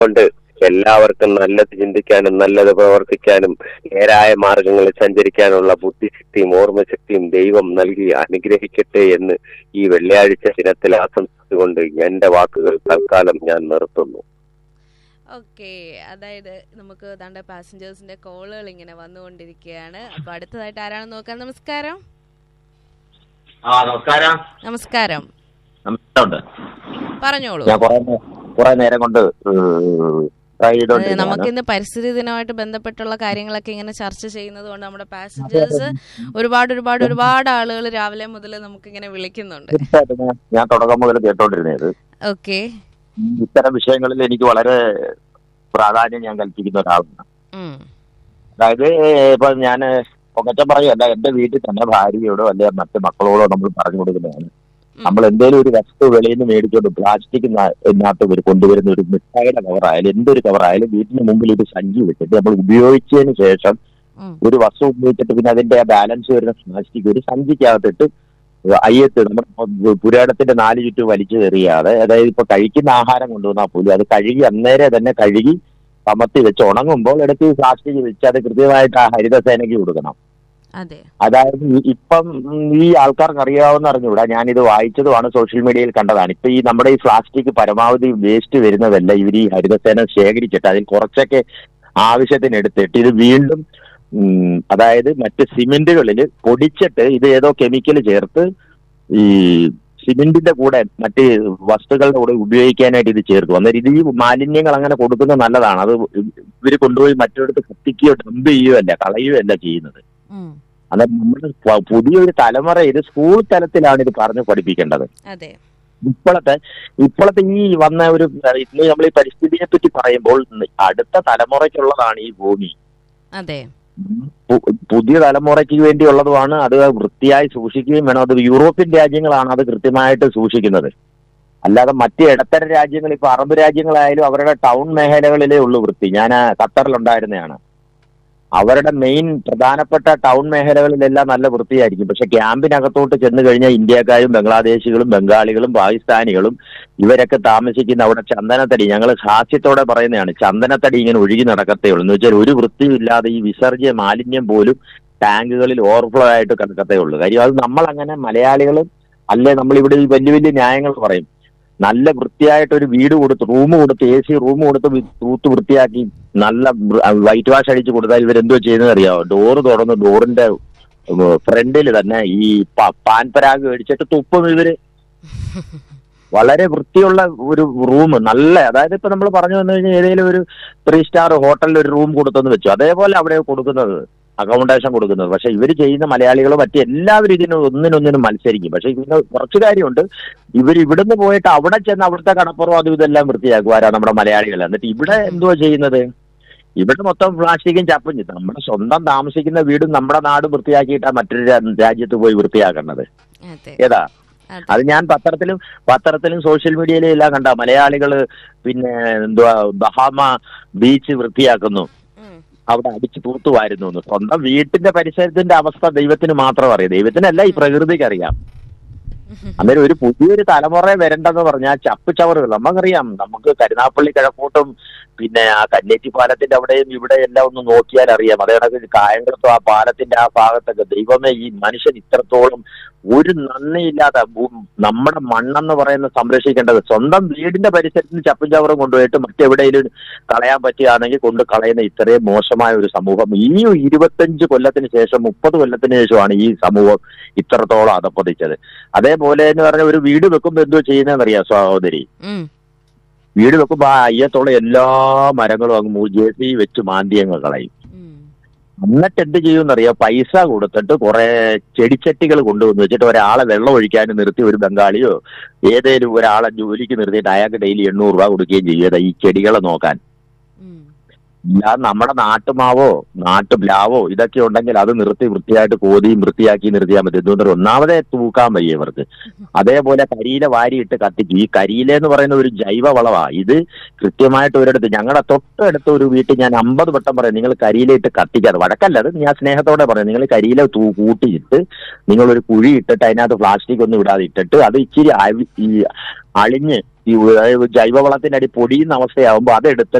കൊണ്ട് എല്ലാവർക്കും നല്ലത് ചിന്തിക്കാനും നല്ലത് പ്രവർത്തിക്കാനും നേരായ മാർഗങ്ങളിൽ സഞ്ചരിക്കാനുള്ള ബുദ്ധിശക്തിയും ഓർമ്മശക്തിയും ദൈവം നൽകി അനുഗ്രഹിക്കട്ടെ എന്ന് ഈ വെള്ളിയാഴ്ച ദിനത്തിൽ ആശംസിച്ചുകൊണ്ട് എന്റെ വാക്കുകൾ തൽക്കാലം ഞാൻ നിർത്തുന്നു ഓക്കെ അതായത് നമുക്ക് തന്റെ പാസഞ്ചേഴ്സിന്റെ കോളുകൾ ഇങ്ങനെ വന്നുകൊണ്ടിരിക്കുകയാണ് അപ്പൊ അടുത്തതായിട്ട് ആരാണെന്ന് നോക്കാം നമസ്കാരം ആ നമസ്കാരം നമസ്കാരം നമസ്കാരമുണ്ട് പറഞ്ഞോളൂ ഞാൻ കുറെ കുറെ നേരം കൊണ്ട് ട്രൈ അതെ, ചെയ്തോണ്ടിരിക്കുകയാണ് നമുക്കിന്ന് പരിസ്ഥിതി ദിനമായിട്ട് ബന്ധപ്പെട്ടുള്ള കാര്യങ്ങളൊക്കെ ഇങ്ങനെ ചർച്ച ചെയ്യുന്നത് കൊണ്ട് നമ്മുടെ പാസഞ്ചേഴ്സ് ഒരുപാട് ഒരുപാട് ഒരുപാട് ആളുകൾ രാവിലെ മുതൽ നമുക്ക് ഇങ്ങനെ വിളിക്കുന്നുണ്ട് തീർച്ചയായിട്ടും ഞാൻ- ഞാൻ തുടക്കം മുതൽ കേട്ടോണ്ടിരുന്നത് ഓക്കെ ഇത്തരം വിഷയങ്ങളിൽ എനിക്ക് വളരെ പ്രാധാന്യം ഞാൻ കൽപ്പിക്കുന്ന ഒരാളാണ് അതായത് ഇപ്പൊ ഞാൻ പൊക്കറ്റം പറയുമല്ല എന്റെ വീട്ടിൽ തന്നെ ഭാര്യയോടോ അല്ലെ മറ്റ് മക്കളോടോ നമ്മൾ പറഞ്ഞു കൊടുക്കുന്നതാണ് നമ്മൾ എന്തെങ്കിലും ഒരു വസ്തു വെളിയിൽ നിന്ന് മേടിച്ചോണ്ട് പ്ലാസ്റ്റിക് ഇതിനകത്ത് ഒരു കൊണ്ടുവരുന്ന ഒരു മിഠായിയുടെ കവറായാലും എന്തൊരു കവറായാലും വീട്ടിന് മുമ്പിൽ ഒരു സഞ്ചി വെച്ചിട്ട് നമ്മൾ ഉപയോഗിച്ചതിന് ശേഷം ഒരു വസ്തു ഉപയോഗിച്ചിട്ട് പിന്നെ അതിന്റെ ആ ബാലൻസ് വരുന്ന പ്ലാസ്റ്റിക് ഒരു സഞ്ചിക്കകത്തിട്ട് അയ്യത്ത് നമ്മുടെ പുരാടത്തിന്റെ നാല് ചുറ്റും വലിച്ചു എറിയാതെ അതായത് ഇപ്പൊ കഴിക്കുന്ന ആഹാരം കൊണ്ടുവന്നാൽ പോലും അത് കഴുകി അന്നേരെ തന്നെ കഴുകി കമത്തി വെച്ച് ഉണങ്ങുമ്പോൾ എടുത്ത് പ്ലാസ്റ്റിക് വെച്ച് അത് കൃത്യമായിട്ട് ആ ഹരിതസേനയ്ക്ക് കൊടുക്കണം അതെ അതായത് ഈ- ഇപ്പം ഉം, ഈ ആൾക്കാർക്ക് അറിയാവുന്ന അറിഞ്ഞൂടാ ഞാനിത് വായിച്ചതുമാണ് സോഷ്യൽ മീഡിയയിൽ കണ്ടതാണ് ഇപ്പൊ ഈ നമ്മുടെ ഈ പ്ലാസ്റ്റിക് പരമാവധി വേസ്റ്റ് വരുന്നതല്ല ഇവർ ഈ ഹരിതസേന ശേഖരിച്ചിട്ട് അതിൽ കുറച്ചൊക്കെ ആവശ്യത്തിന് എടുത്തിട്ട് ഇത് വീണ്ടും ഉം, അതായത് മറ്റ് സിമെന്റുകളിൽ പൊടിച്ചിട്ട് ഇത് ഏതോ കെമിക്കൽ ചേർത്ത് ഈ സിമെന്റിന്റെ കൂടെ മറ്റ് വസ്തുക്കളുടെ കൂടെ ഉപയോഗിക്കാനായിട്ട് ഇത് ചേർക്കും അന്നേരം ഇത് ഈ മാലിന്യങ്ങൾ അങ്ങനെ കൊടുക്കുന്നത് നല്ലതാണ് അത് ഇവർ കൊണ്ടുപോയി മറ്റൊരിടത്ത് കത്തിക്കുകയോ ഡംപ് ചെയ്യുകയോ അല്ല കളയുകയോ അല്ല ചെയ്യുന്നത് അന്നേരം നമ്മുടെ പ- പുതിയൊരു തലമുറ ഇത് സ്കൂൾ തലത്തിലാണ് ഇത് പറഞ്ഞു പഠിപ്പിക്കേണ്ടത് അതെ ഇപ്പോഴത്തെ ഇപ്പോഴത്തെ ഈ വന്ന ഒരു ഇന്ന് നമ്മൾ ഈ പരിസ്ഥിതിയെ പറ്റി പറയുമ്പോൾ അടുത്ത തലമുറയ്ക്കുള്ളതാണ് ഈ ഭൂമി അതെ പു- പുതിയ തലമുറയ്ക്ക് വേണ്ടിയുള്ളതുമാണ് അത് വൃത്തിയായി സൂക്ഷിക്കുകയും വേണം അത് യൂറോപ്യൻ രാജ്യങ്ങളാണ് അത് കൃത്യമായിട്ട് സൂക്ഷിക്കുന്നത് അല്ലാതെ മറ്റ് ഇടത്തര രാജ്യങ്ങൾ ഇപ്പൊ അറബ് രാജ്യങ്ങളായാലും അവരുടെ ടൗൺ മേഖലകളിലേ ഉള്ളൂ വൃത്തി ഞാൻ ഖത്തറിലുണ്ടായിരുന്നതാണ് അവരുടെ മെയിൻ പ്രധാനപ്പെട്ട ടൗൺ മേഖലകളിലെല്ലാം നല്ല വൃത്തിയായിരിക്കും പക്ഷെ ക്യാമ്പിനകത്തോട്ട് ചെന്ന് കഴിഞ്ഞാൽ ഇന്ത്യക്കാരും ബംഗ്ലാദേശികളും ബംഗാളികളും പാകിസ്ഥാനികളും ഇവരൊക്കെ താമസിക്കുന്ന അവിടെ ചന്ദനത്തടി ഞങ്ങൾ ഹാസ്യത്തോടെ പറയുന്നതാണ് ചന്ദനത്തടി ഇങ്ങനെ ഒഴുകി നടക്കത്തേ ഉള്ളൂ എന്ന് വെച്ചാൽ ഒരു വൃത്തിയും ഇല്ലാതെ ഈ വിസർജ്യ മാലിന്യം പോലും ടാങ്കുകളിൽ ഓവർഫ്ലോ ആയിട്ട് കിടക്കത്തേ ഉള്ളൂ കാര്യം അത് നമ്മൾ അങ്ങനെ മലയാളികൾ അല്ലേ നമ്മളിവിടെ ഈ വലിയ വലിയ ന്യായങ്ങൾ പറയും നല്ല വൃത്തിയായിട്ട് ഒരു വീട് കൊടുത്ത് റൂം കൊടുത്ത് എ സി റൂം കൊടുത്ത് വി- തൂത്ത് വൃത്തിയാക്കി നല്ല വൈറ്റ് വാഷ് അടിച്ച് കൊടുത്താൽ ഇവരെന്തോ ചെയ്യുന്നത് അറിയാമോ ഡോറ് തുറന്ന് ഡോറിന്റെ ഫ്രണ്ടിൽ തന്നെ ഈ പ- പാൻ പരാഗ് മേടിച്ചിട്ട് തുപ്പും ഇവര് വളരെ വൃത്തിയുള്ള ഒരു റൂം നല്ല അതായത് ഇപ്പൊ നമ്മൾ പറഞ്ഞു വന്നു കഴിഞ്ഞാൽ ഏതെങ്കിലും ഒരു ത്രീ സ്റ്റാർ ഹോട്ടലിൽ ഒരു റൂം കൊടുത്തെന്ന് വെച്ചു അതേപോലെ അവിടെ കൊടുക്കുന്നത് അക്കോമഡേഷൻ കൊടുക്കുന്നത് പക്ഷെ ഇവർ ചെയ്യുന്ന മലയാളികളും മറ്റ് എല്ലാവരും ഇതിന് ഒന്നിനൊന്നിനും മത്സരിക്കും പക്ഷെ ഇതിന് കുറച്ച് കാര്യമുണ്ട് ഇവർ ഇവിടുന്ന് പോയിട്ട് അവിടെ ചെന്ന് അവിടുത്തെ കടപ്പുറം അതും ഇതെല്ലാം വൃത്തിയാക്കും ആരാ നമ്മുടെ മലയാളികൾ എന്നിട്ട് ഇവിടെ എന്തുവാ ചെയ്യുന്നത് ഇവിടെ മൊത്തം പ്ലാസ്റ്റിക്കും ചപ്പും ചെയ്തു നമ്മുടെ സ്വന്തം താമസിക്കുന്ന വീടും നമ്മുടെ നാടും വൃത്തിയാക്കിയിട്ടാണ് മറ്റൊരു രാ- രാജ്യത്ത് പോയി വൃത്തിയാക്കേണ്ടത് അതെ ഏതാ അതെ അത് ഞാൻ പത്രത്തിലും പത്രത്തിലും സോഷ്യൽ മീഡിയയിലും എല്ലാം കണ്ട മലയാളികള് പിന്നെ എന്തുവാ ബഹാമ ബീച്ച് വൃത്തിയാക്കുന്നു ഉം. അവിടെ അടിച്ചു തൂത്തുവായിരുന്നു എന്ന് സ്വന്തം വീട്ടിന്റെ പരിസരത്തിന്റെ അവസ്ഥ ദൈവത്തിന് മാത്രം അറിയാം ദൈവത്തിനല്ല ഈ പ്രകൃതിക്ക് അറിയാം അന്നേരം ഒരു പുതിയൊരു തലമുറ വരണ്ടെന്ന് പറഞ്ഞാൽ ചപ്പ് ചവറുകൾ നമുക്കറിയാം നമുക്ക് കരുനാപ്പള്ളി കിഴക്കോട്ടും പിന്നെ ആ കന്നേറ്റി പാലത്തിന്റെ അവിടെയും ഇവിടെ എല്ലാം ഒന്ന് നോക്കിയാൽ അറിയാം അതേ കണക്ക് കായംകുളത്തും ആ പാലത്തിന്റെ ആ ഭാഗത്തൊക്കെ ദൈവമേ ഈ മനുഷ്യൻ ഇത്രത്തോളം ഒരു നന്ദിയില്ലാതെ ഭൂ- നമ്മുടെ മണ്ണെന്ന് പറയുന്ന സംരക്ഷിക്കേണ്ടത് സ്വന്തം വീടിന്റെ പരിസരത്തിന് ചപ്പും ചവറും കൊണ്ടുപോയിട്ട് മറ്റെവിടെയെങ്കിലും കളയാൻ പറ്റുകയാണെങ്കിൽ കൊണ്ട് കളയുന്ന ഇത്രയും മോശമായ ഒരു സമൂഹം ഈ ഇരുപത്തഞ്ച് കൊല്ലത്തിന് ശേഷം മുപ്പത് കൊല്ലത്തിന് ശേഷമാണ് ഈ സമൂഹം ഇത്രത്തോളം അതപ്പതിച്ചത് അതേപോലെ എന്ന് പറഞ്ഞ ഒരു വീട് വെക്കുമ്പോൾ എന്തോ ചെയ്യുന്നതെന്നറിയാം സഹോദരി ഉം. വീട് വെക്കുമ്പോൾ ആ അയ്യത്തോളം എല്ലാ മരങ്ങളും അങ്ങ് ജെ സി വെച്ച് മാന്തിയങ്ങ് കളയും ഉം. എന്നിട്ട് എന്ത് ചെയ്യുമെന്നറിയാം പൈസ കൊടുത്തിട്ട് കുറെ ചെടിച്ചട്ടികൾ കൊണ്ടുവന്ന് വെച്ചിട്ട് ഒരാളെ വെള്ളം ഒഴിക്കാൻ നിർത്തി ഒരു ബംഗാളിയോ ഏതേലും ഒരാളെ ജോലിക്ക് നിർത്തിയിട്ട് അയാൾക്ക് ഡെയിലി എണ്ണൂറ് രൂപ കൊടുക്കുകയും ചെയ്യും ഏതാ ഈ ചെടികളെ നോക്കാൻ ഉം. ഇല്ലാതെ നമ്മുടെ നാട്ടുമാവോ നാട്ടു പ്ലാവോ ഇതൊക്കെ ഉണ്ടെങ്കിൽ അത് നിർത്തി വൃത്തിയായിട്ട് കോതിയും വൃത്തിയാക്കി നിർത്തിയാൽ മതി എന്തുകൊണ്ടും ഒന്നാമതേ തൂക്കാൻ വയ്യ ഇവർക്ക് അതേപോലെ കരിയില വാരിയിട്ട് കത്തിക്കും ഈ കരിയില എന്ന് പറയുന്ന ഒരു ജൈവ വളവാ ഇത് കൃത്യമായിട്ട് ഒരിടത്ത് ഞങ്ങളുടെ തൊട്ടടുത്ത ഒരു വീട്ടിൽ ഞാൻ അമ്പത് വട്ടം പറയും നിങ്ങൾ കരിയിലയിട്ട് കത്തിക്കാതെ വടക്കല്ല അത് ഞാൻ സ്നേഹത്തോടെ പറയാം നിങ്ങൾ കരിയില തൂ കൂട്ടിയിട്ട് നിങ്ങൾ ഒരു കുഴി ഇട്ടിട്ട് അതിനകത്ത് പ്ലാസ്റ്റിക് ഒന്നും ഇടാതെ ഇട്ടിട്ട് അത് ഇച്ചിരി അഴി- ഈ അളിഞ്ഞ് ഈ അതായത് ജൈവവളത്തിന്റെ അടി പൊടിയുന്ന അവസ്ഥയാകുമ്പോൾ അതെടുത്ത്